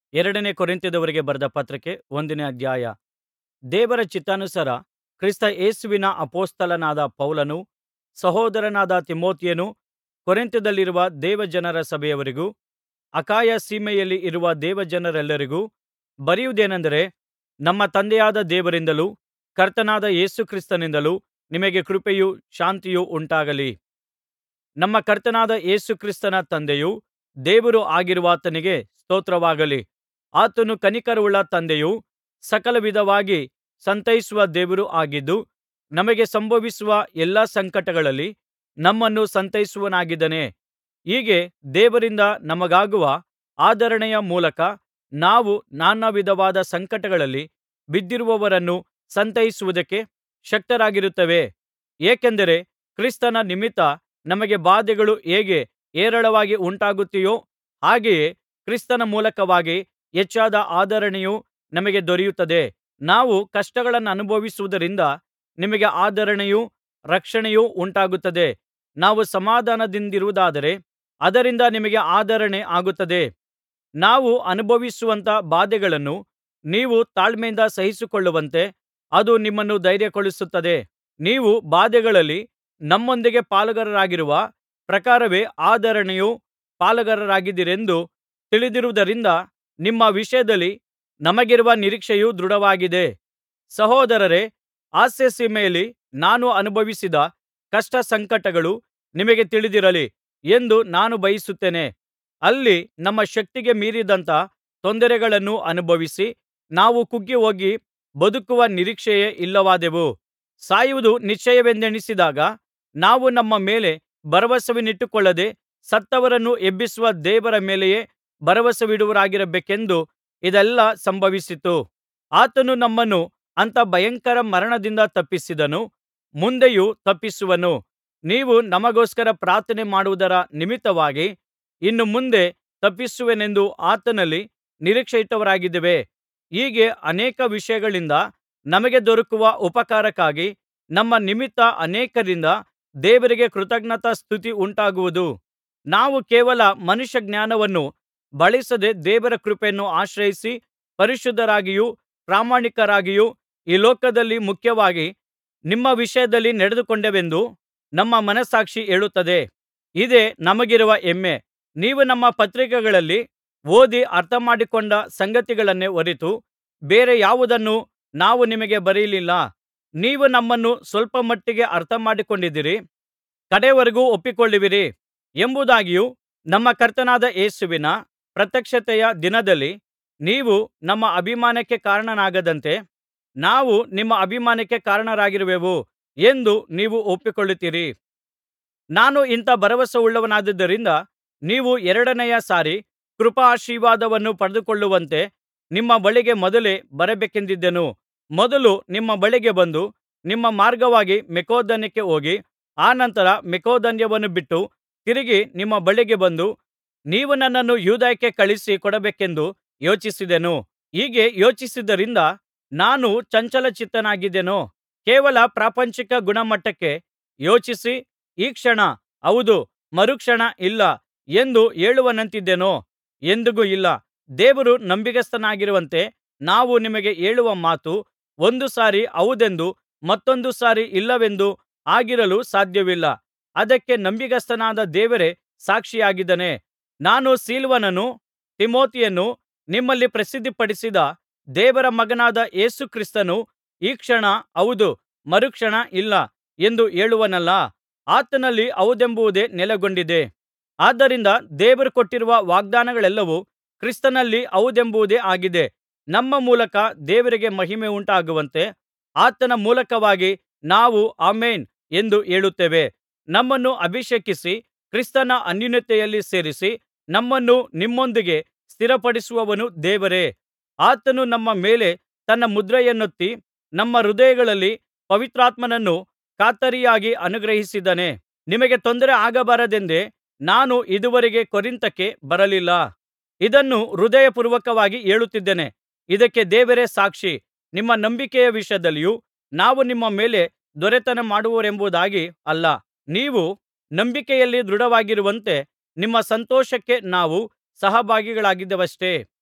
ಎರಡನೇ ಕೊರಿಂಥದವರಿಗೆ ಬರೆದ ಪತ್ರಿಕೆ ಒಂದನೇ ಅಧ್ಯಾಯ ದೇವರ ಚಿತ್ತಾನುಸಾರ ಕ್ರಿಸ್ತ ಯೇಸುವಿನ ಅಪೊಸ್ತಲನಾದ ಪೌಲನೂ ಸಹೋದರನಾದ ತಿಮೊಥೆಯನೂ ಕೊರಿಂಥದಲ್ಲಿರುವ ದೇವಜನರ ಸಭೆಯವರಿಗೂ ಅಖಾಯ ಸೀಮೆಯಲ್ಲಿ ಇರುವ ದೇವಜನರೆಲ್ಲರಿಗೂ ಬರೆಯುವುದೇನೆಂದರೆ ನಮ್ಮ ತಂದೆಯಾದ ದೇವರಿಂದಲೂ ಕರ್ತನಾದ ಯೇಸು ಕ್ರಿಸ್ತನಿಂದಲೂ ನಿಮಗೆ ಕೃಪೆಯೂ ಶಾಂತಿಯೂ ಉಂಟಾಗಲಿ ನಮ್ಮ ಕರ್ತನಾದ ಯೇಸು ಕ್ರಿಸ್ತನ ತಂದೆಯೂ ದೇವರೂ ಆಗಿರುವಾತನಿಗೆ ಸ್ತೋತ್ರವಾಗಲಿ ಆತನು ಕನಿಕರವುಳ್ಳ ತಂದೆಯೂ ಸಕಲ ವಿಧವಾಗಿ ಸಂತೈಸುವ ದೇವರೂ ಆಗಿದ್ದು ನಮಗೆ ಸಂಭವಿಸುವ ಎಲ್ಲಾ ಸಂಕಟಗಳಲ್ಲಿ ನಮ್ಮನ್ನು ಸಂತೈಸುವವನಾಗಿದ್ದಾನೆ ಹೀಗೆ ದೇವರಿಂದ ನಮಗಾಗುವ ಆದರಣೆಯ ಮೂಲಕ ನಾವು ನಾನಾ ವಿಧವಾದ ಸಂಕಟಗಳಲ್ಲಿ ಬಿದ್ದಿರುವವರನ್ನು ಸಂತೈಸುವುದಕ್ಕೆ ಶಕ್ತರಾಗಿರುತ್ತೇವೆ ಏಕೆಂದರೆ ಕ್ರಿಸ್ತನ ನಿಮಿತ್ತ ನಮಗೆ ಬಾಧೆಗಳು ಹೇಗೆ ಹೇರಳವಾಗಿ ಉಂಟಾಗುತ್ತವೆಯೋ ಹಾಗೆಯೇ ಕ್ರಿಸ್ತನ ಮೂಲಕವಾಗಿ ಹೆಚ್ಚಾದ ಆದರಣೆಯು ನಮಗೆ ದೊರೆಯುತ್ತದೆ ನಾವು ಕಷ್ಟಗಳನ್ನನುಭವಿಸುವುದರಿಂದ ನಿಮಗೆ ಆದರಣೆಯೂ ರಕ್ಷಣೆಯೂ ಉಂಟಾಗುತ್ತದೆ ನಾವು ಸಮಾಧಾನದಿಂದಿರುವುದಾದರೆ ಅದರಿಂದ ನಿಮಗೆ ಆದರಣೆ ಆಗುತ್ತದೆ ನಾವು ಅನುಭವಿಸುವಂಥ ಬಾಧೆಗಳನ್ನು ನೀವು ತಾಳ್ಮೆಯಿಂದ ಸಹಿಸಿಕೊಳ್ಳುವಂತೆ ಅದು ನಿಮ್ಮನ್ನು ಧೈರ್ಯಗೊಳಿಸುತ್ತದೆ ನೀವು ಬಾಧೆಗಳಲ್ಲಿ ನಮ್ಮೊಂದಿಗೆ ಪಾಲುಗಾರರಾಗಿರುವ ಪ್ರಕಾರವೇ ಆದರಣೆಯ ಪಾಲುಗಾರರಾಗಿದ್ದೀರೆಂದು ತಿಳಿದಿರುವುದರಿಂದ ನಿಮ್ಮ ವಿಷಯದಲ್ಲಿ ನಮಗಿರುವ ನಿರೀಕ್ಷೆಯು ದೃಢವಾಗಿದೆ ಸಹೋದರರೇ ಆಸ್ಯಸೀಮೆಯಲ್ಲಿ ನಾನು ಅನುಭವಿಸಿದ ಕಷ್ಟ ಸಂಕಟಗಳು ನಿಮಗೆ ತಿಳಿದಿರಲಿ ಎಂದು ನಾನು ಬಯಸುತ್ತೇನೆ ಅಲ್ಲಿ ನಮ್ಮ ಶಕ್ತಿಗೆ ಮೀರಿದಂಥ ತೊಂದರೆಗಳನ್ನು ಅನುಭವಿಸಿ ನಾವು ಕುಗ್ಗಿಹೋಗಿ ಬದುಕುವ ನಿರೀಕ್ಷೆಯೇ ಇಲ್ಲವಾದೆವು ಸಾಯುವುದು ನಿಶ್ಚಯವೆಂದೆಣಿಸಿದಾಗ ನಾವು ನಮ್ಮ ಮೇಲೆ ಭರವಸವನ್ನಿಟ್ಟುಕೊಳ್ಳದೆ ಸತ್ತವರನ್ನು ಎಬ್ಬಿಸುವ ದೇವರ ಮೇಲೆಯೇ ಭರವಸವಿಡುವವರಾಗಿರಬೇಕೆಂದು ಇದೆಲ್ಲಾ ಸಂಭವಿಸಿತು ಆತನು ನಮ್ಮನ್ನು ಅಂಥ ಭಯಂಕರ ಮರಣದಿಂದ ತಪ್ಪಿಸಿದನು ಮುಂದೆಯೂ ತಪ್ಪಿಸುವನು ನೀವು ನಮಗೋಸ್ಕರ ಪ್ರಾರ್ಥನೆ ಮಾಡುವುದರ ನಿಮಿತ್ತವಾಗಿ ಇನ್ನು ಮುಂದೆ ತಪ್ಪಿಸುವೆನೆಂದು ಆತನಲ್ಲಿ ನಿರೀಕ್ಷೆಯಿಟ್ಟವರಾಗಿದ್ದೇವೆ ಹೀಗೆ ಅನೇಕ ವಿಷಯಗಳಿಂದ ನಮಗೆ ದೊರಕುವ ಉಪಕಾರಕ್ಕಾಗಿ ನಮ್ಮ ನಿಮಿತ್ತ ಅನೇಕರಿಂದ ದೇವರಿಗೆ ಕೃತಜ್ಞತಾಸ್ತುತಿ ಉಂಟಾಗುವುದು ನಾವು ಕೇವಲ ಮನುಷ್ಯಜ್ಞಾನವನ್ನು ಬಳಸದೆ ದೇವರ ಕೃಪೆಯನ್ನು ಆಶ್ರಯಿಸಿ ಪರಿಶುದ್ಧರಾಗಿಯೂ ಪ್ರಾಮಾಣಿಕರಾಗಿಯೂ ಈ ಲೋಕದಲ್ಲಿ ಮುಖ್ಯವಾಗಿ ನಿಮ್ಮ ವಿಷಯದಲ್ಲಿ ನಡೆದುಕೊಂಡೆವೆಂದು ನಮ್ಮ ಮನಸ್ಸಾಕ್ಷಿ ಹೇಳುತ್ತದೆ ಇದೇ ನಮಗಿರುವ ಹೆಮ್ಮೆ ನೀವು ನಮ್ಮ ಪತ್ರಿಕೆಗಳಲ್ಲಿ ಓದಿ ಅರ್ಥಮಾಡಿಕೊಂಡ ಸಂಗತಿಗಳನ್ನೇ ಹೊರತು ಬೇರೆ ಯಾವುದನ್ನೂ ನಾವು ನಿಮಗೆ ಬರೆಯಲಿಲ್ಲ ನೀವು ನಮ್ಮನ್ನು ಸ್ವಲ್ಪಮಟ್ಟಿಗೆ ಅರ್ಥಮಾಡಿಕೊಂಡಿದ್ದೀರಿ ಕಡೆಯವರೆಗೂ ಒಪ್ಪಿಕೊಳ್ಳುವಿರಿ ಎಂಬುದಾಗಿಯೂ ನಮ್ಮ ಕರ್ತನಾದ ಯೇಸುವಿನ ಪ್ರತ್ಯಕ್ಷತೆಯ ದಿನದಲ್ಲಿ ನೀವು ನಮ್ಮ ಅಭಿಮಾನಕ್ಕೆ ಕಾರಣನಾಗದಂತೆ ನಾವು ನಿಮ್ಮ ಅಭಿಮಾನಕ್ಕೆ ಕಾರಣರಾಗಿರುವೆವು ಎಂದು ನೀವು ಒಪ್ಪಿಕೊಳ್ಳುತ್ತೀರಿ ನಾನು ಇಂಥ ಭರವಸವುಳ್ಳವನಾದ್ದರಿಂದ ನೀವು ಎರಡನೆಯ ಸಾರಿ ಕೃಪಾಶೀರ್ವಾದವನ್ನು ಪಡೆದುಕೊಳ್ಳುವಂತೆ ನಿಮ್ಮ ಬಳಿಗೆ ಮೊದಲೇ ಬರಬೇಕೆಂದಿದ್ದೆನು ಮೊದಲು ನಿಮ್ಮ ಬಳಿಗೆ ಬಂದು ನಿಮ್ಮ ಮಾರ್ಗವಾಗಿ ಮಕೆದೋನ್ಯಕ್ಕೆ ಹೋಗಿ ಅನಂತರ ಮಕೆದೋನ್ಯವನ್ನು ಬಿಟ್ಟು ತಿರುಗಿ ನಿಮ್ಮ ಬಳಿಗೆ ಬಂದು ನೀವು ನನ್ನನ್ನು ಯೂದಾಯಕ್ಕೆ ಕಳುಹಿಸಿ ಕೊಡಬೇಕೆಂದು ಯೋಚಿಸಿದೆನು ಹೀಗೆ ಯೋಚಿಸಿದ್ದರಿಂದ ನಾನು ಚಂಚಲಚಿತ್ತನಾಗಿದ್ದೆನೋ ಕೇವಲ ಪ್ರಾಪಂಚಿಕ ಗುಣಮಟ್ಟಕ್ಕೆ ಯೋಚಿಸಿ ಈ ಕ್ಷಣ ಹೌದು ಮರುಕ್ಷಣ ಇಲ್ಲ ಎಂದು ಹೇಳುವವನಂತಿದ್ದೇನೋ ಎಂದಿಗೂ ಇಲ್ಲ ದೇವರು ನಂಬಿಗಸ್ತನಾಗಿರುವಂತೆ ನಾವು ನಿಮಗೆ ಹೇಳುವ ಮಾತು ಒಂದು ಸಾರಿ ಹೌದೆಂದು ಮತ್ತೊಂದು ಸಾರಿ ಇಲ್ಲವೆಂದು ಆಗಿರಲು ಸಾಧ್ಯವಿಲ್ಲ ಅದಕ್ಕೆ ನಂಬಿಗಸ್ತನಾದ ದೇವರೇ ಸಾಕ್ಷಿಯಾಗಿದ್ದಾನೆ ನಾನು ಸಿಲ್ವಾನನೂ ತಿಮೊಥೆಯನೂ ನಿಮ್ಮಲ್ಲಿ ಪ್ರಸಿದ್ಧಿಪಡಿಸಿದ ದೇವರ ಮಗನಾದ ಯೇಸು ಕ್ರಿಸ್ತನು ಈ ಕ್ಷಣ ಹೌದು ಮರುಕ್ಷಣ ಇಲ್ಲ ಎಂದು ಹೇಳುವನಲ್ಲಾ ಆತನಲ್ಲಿ ಹೌದೆಂಬುದೇ ನೆಲೆಗೊಂಡಿದೆ ಆದ್ದರಿಂದ ದೇವರು ಕೊಟ್ಟಿರುವ ವಾಗ್ದಾನಗಳೆಲ್ಲವೂ ಕ್ರಿಸ್ತನಲ್ಲಿ ಹೌದೆಂಬುದೇ ಆಗಿದೆ ನಮ್ಮ ಮೂಲಕ ದೇವರಿಗೆ ಮಹಿಮೆಯುಂಟಾಗುವಂತೆ ಆತನ ಮೂಲಕವಾಗಿ ನಾವು ಆಮೆನ್ ಎಂದು ಹೇಳುತ್ತೇವೆ ನಮ್ಮನ್ನು ಅಭಿಷೇಕಿಸಿ ಕ್ರಿಸ್ತನ ಅನ್ಯೋನ್ಯತೆಯಲ್ಲಿ ಸೇರಿಸಿ ನಮ್ಮನ್ನು ನಿಮ್ಮೊಂದಿಗೆ ಸ್ಥಿರಪಡಿಸುವವನು ದೇವರೇ ಆತನು ನಮ್ಮ ಮೇಲೆ ತನ್ನ ಮುದ್ರೆಯನ್ನೊತ್ತಿ ನಮ್ಮ ಹೃದಯಗಳಲ್ಲಿ ಪವಿತ್ರಾತ್ಮನನ್ನು ಖಾತರಿಯಾಗಿ ಅನುಗ್ರಹಿಸಿದ್ದಾನೆ ನಿಮಗೆ ತೊಂದರೆ ಆಗಬಾರದೆಂದೇ ನಾನು ಇದುವರೆಗೆ ಕೊರಿಂಥಕ್ಕೆ ಬರಲಿಲ್ಲ ಇದನ್ನು ಹೃದಯಪೂರ್ವಕವಾಗಿ ಹೇಳುತ್ತಿದ್ದೇನೆ ಇದಕ್ಕೆ ದೇವರೇ ಸಾಕ್ಷಿ ನಿಮ್ಮ ನಂಬಿಕೆಯ ವಿಷಯದಲ್ಲಿಯೂ ನಾವು ನಿಮ್ಮ ಮೇಲೆ ದೊರೆತನ ಮಾಡುವವರೆಂಬುದಾಗಿ ಅಲ್ಲ ನೀವು ನಂಬಿಕೆಯಲ್ಲಿ ದೃಢವಾಗಿರುವಂತೆ ನಿಮ್ಮ ಸಂತೋಷಕ್ಕೆ ನಾವು ಸಹಭಾಗಿಗಳಾಗಿದ್ದೇವಷ್ಟೆ